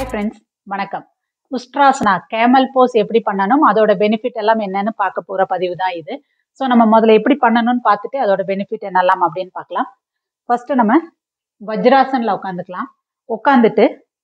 friends வணக்கம் உஸ்ட்ராசனா camel Bose எப்படி பண்ணணும் அதோட பெனிஃபிட் எல்லாம் என்னன்னு பார்க்க போற பதிவு தான் இது ஸோ நம்ம முதல்ல எப்படி பண்ணணும்னு பார்த்துட்டு அதோட பெனிஃபிட் என்னெல்லாம் அப்படின்னு பார்க்கலாம் ஃபர்ஸ்ட் நம்ம வஜ்ராசன்ல உட்காந்துக்கலாம் உட்காந்துட்டு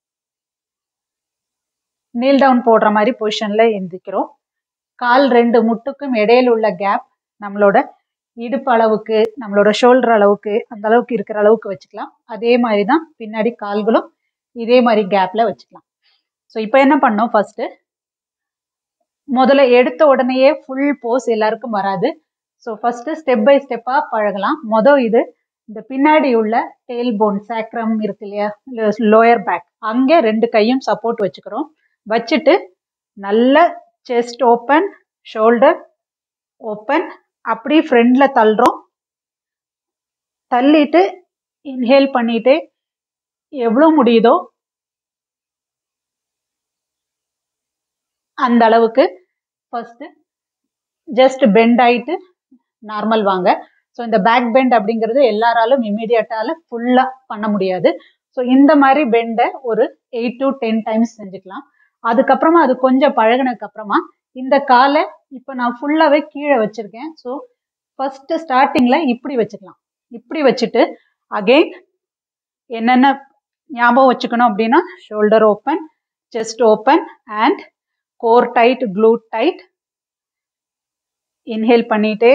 நீல் டவுன் போடுற மாதிரி பொசிஷன்ல எந்திக்கிறோம் கால் ரெண்டு முட்டுக்கும் இடையில உள்ள கேப் நம்மளோட இடுப்பு அளவுக்கு நம்மளோட ஷோல்டர் அளவுக்கு அந்த அளவுக்கு இருக்கிற அளவுக்கு வச்சுக்கலாம் அதே மாதிரி தான் பின்னாடி கால்களும் இதே மாதிரி கேப்ல வச்சுக்கலாம் ஸோ இப்போ என்ன பண்ணோம் ஃபர்ஸ்ட் முதல்ல எடுத்த உடனேயே ஃபுல் போஸ் எல்லாருக்கும் வராது ஸோ ஃபர்ஸ்ட் ஸ்டெப் பை ஸ்டெப்பாக பழகலாம் மொதல் இது இந்த பின்னாடி உள்ள டெயில் போன் சேக்ரம் இருக்கு இல்லையா லோயர் பேக் அங்கே ரெண்டு கையும் சப்போர்ட் வச்சுக்கிறோம் வச்சுட்டு நல்ல செஸ்ட் ஓப்பன் ஷோல்டர் ஓப்பன் அப்படி ஃப்ரண்ட்ல தள்ளுறோம் தள்ளிட்டு இன்ஹேல் பண்ணிட்டு எவ்வளோ முடியுதோ அந்த அளவுக்கு ஃபர்ஸ்ட் ஜஸ்ட் பெண்ட் ஆயிட்டு நார்மல் வாங்க ஸோ இந்த பேக் பெண்ட் அப்படிங்கிறது எல்லாராலும் இம்மீடியட்டால ஃபுல்லாக பண்ண முடியாது ஸோ இந்த மாதிரி பெண்டை ஒரு எயிட் டு டென் டைம்ஸ் செஞ்சுக்கலாம் அதுக்கப்புறமா அது கொஞ்சம் பழகினதுக்கு அப்புறமா இந்த காலை இப்போ நான் ஃபுல்லாகவே கீழே வச்சிருக்கேன் ஸோ ஃபர்ஸ்ட் ஸ்டார்டிங்கில் இப்படி வச்சுக்கலாம் இப்படி வச்சுட்டு அகெயின் என்னென்ன ஞாபகம் வச்சுக்கணும் அப்படின்னா shoulder open chest open and core tight glute tight inhale பண்ணிட்டு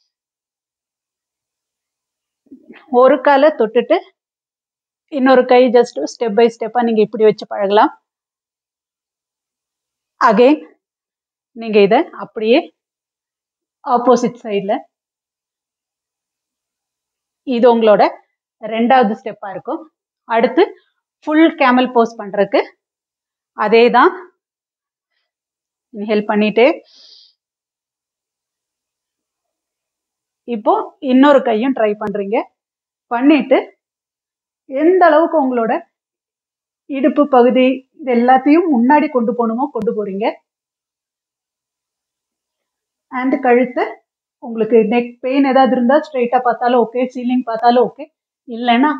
ஒரு காலை தொட்டுட்டு இன்னொரு கை ஜஸ்ட் ஸ்டெப் பை ஸ்டெப்பாக நீங்கள் இப்படி வச்சு பழகலாம் அகெயின் நீங்கள் இதை அப்படியே ஆப்போசிட் சைடில் இது உங்களோட ரெண்டாவது ஸ்டெப்பாக இருக்கும் அடுத்து ஃபுல் கேமல் போஸ் பண்ணுறதுக்கு அதே தான் இன்ஹேல் பண்ணிட்டு இப்போ இன்னொரு கையும் ட்ரை பண்றீங்க பண்ணிட்டு எந்த அளவுக்கு உங்களோட இடுப்பு பகுதி இது எல்லாத்தையும் முன்னாடி கொண்டு போகணுமோ கொண்டு போறீங்க அண்ட் கழுத்தை உங்களுக்கு நெக் பெயின் ஏதாவது இருந்தால் ஸ்ட்ரைட்டாக பார்த்தாலும் ஓகே சீலிங் பார்த்தாலும் ஓகே இல்லைன்னா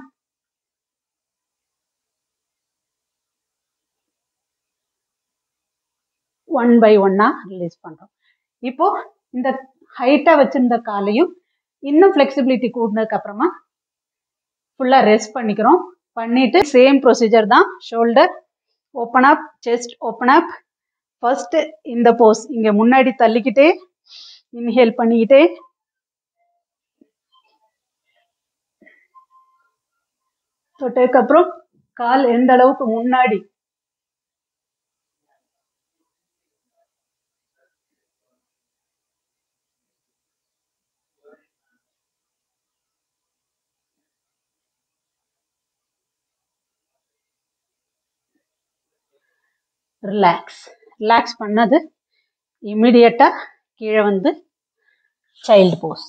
ஒன் பை ஒன்னா ரிலீஸ் பண்ணுறோம் இப்போ இந்த ஹைட்டாக வச்சிருந்த காலையும் இன்னும் ஃப்ளெக்சிபிலிட்டி கூடினதுக்கு அப்புறமா ஃபுல்லாக ரெஸ்ட் பண்ணிக்கிறோம் பண்ணிட்டு சேம் ப்ரொசீஜர் தான் shoulder open up chest open up first இந்த போஸ் இங்கே முன்னாடி தள்ளிக்கிட்டே இன்ஹேல் பண்ணிக்கிட்டே தொட்டதுக்கப்புறம் கால் எந்த அளவுக்கு முன்னாடி ரிலாக்ஸ் ரிலாக்ஸ் பண்ணது இம்மிடியட்டாக கீழே வந்து சைல்டு போஸ்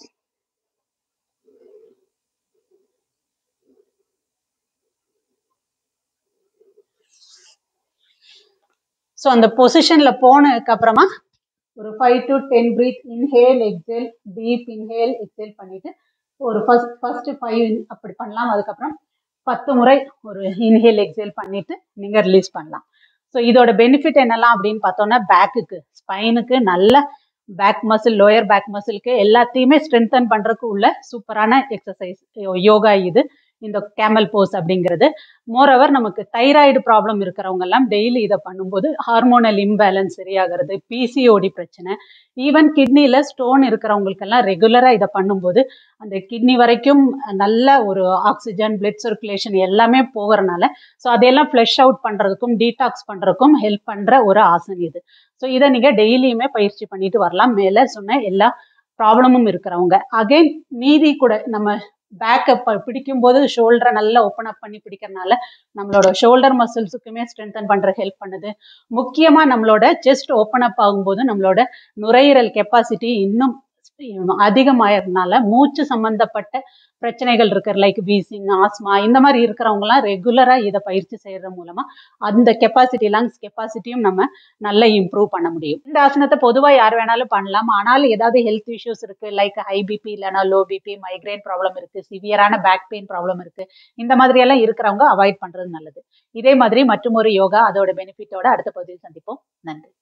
ஸோ அந்த பொசிஷனில் போனதுக்கு அப்புறமா ஒரு five to ten breath inhale exhale deep inhale exhale பண்ணிட்டு ஒரு ஃபர்ஸ்ட் ஃபர்ஸ்ட் ஃபைவ் அப்படி பண்ணலாம் அதுக்கப்புறம் பத்து முறை ஒரு இன்ஹேல் எக்ஸேல் பண்ணிட்டு நீங்கள் ரிலீஸ் பண்ணலாம் ஸோ இதோட பெனிஃபிட் என்னெல்லாம் அப்படின்னு பார்த்தோன்னா பேக்குக்கு ஸ்பைனுக்கு நல்ல பேக் மசில் லோயர் பேக் மசிலுக்கு எல்லாத்தையுமே ஸ்ட்ரென்தன் பண்ணுறதுக்கு உள்ள சூப்பரான எக்ஸசைஸ் யோகா இது இந்த கேமல் போஸ் அப்படிங்கிறது மோரோவர் நமக்கு தைராய்டு ப்ராப்ளம் இருக்கிறவங்க எல்லாம் டெய்லி இதை பண்ணும்போது ஹார்மோனல் இம்பேலன்ஸ் சரியாகிறது பிசிஓடி பிரச்சனை ஈவன் கிட்னியில் ஸ்டோன் இருக்கிறவங்களுக்கெல்லாம் ரெகுலராக இதை பண்ணும்போது அந்த கிட்னி வரைக்கும் நல்ல ஒரு ஆக்சிஜன் பிளட் சர்க்குலேஷன் எல்லாமே போகிறனால ஸோ அதையெல்லாம் ஃப்ளஷ் அவுட் பண்ணுறதுக்கும் டீடாக்ஸ் பண்ணுறதுக்கும் ஹெல்ப் பண்ணுற ஒரு ஆசன் இது ஸோ இதை நீங்கள் டெய்லியுமே பயிற்சி பண்ணிட்டு வரலாம் மேலே சொன்ன எல்லா ப்ராப்ளமும் இருக்கிறவங்க அகைன் மீதி கூட நம்ம பேக்கை பிடிக்கும் போது ஷோல்டரை நல்லா ஓப்பன் அப் பண்ணி பிடிக்கிறனால நம்மளோட ஷோல்டர் மசில்ஸுக்குமே ஸ்ட்ரென்தன் பண்ணுற ஹெல்ப் பண்ணுது முக்கியமாக நம்மளோட செஸ்ட் ஓப்பன் அப் ஆகும்போது நம்மளோட நுரையீரல் கெப்பாசிட்டி இன்னும் அதிகமாயறதுனால மூச்சு சம்பந்தப்பட்ட பிரச்சனைகள் இருக்கு லைக் வீசிங் ஆஸ்மா இந்த மாதிரி இருக்கிறவங்கலாம் ரெகுலரா இதை பயிற்சி செய்யறது மூலமா அந்த கெப்பாசிட்டி லங்ஸ் கெப்பாசிட்டியும் நம்ம நல்லா இம்ப்ரூவ் பண்ண முடியும் இந்த ஆசனத்தை பொதுவாக யார் வேணாலும் பண்ணலாம் ஆனால் ஏதாவது ஹெல்த் இஷ்யூஸ் இருக்கு லைக் ஹை பிபி இல்லைனா லோ பிபி மைக்ரைன் ப்ராப்ளம் இருக்கு சிவியரான பேக் பெயின் ப்ராப்ளம் இருக்கு இந்த மாதிரி எல்லாம் இருக்கிறவங்க அவாய்ட் பண்றது நல்லது இதே மாதிரி மற்றும் ஒரு யோகா அதோட பெனிஃபிட்டோட அடுத்த பகுதியில் சந்திப்போம் நன்றி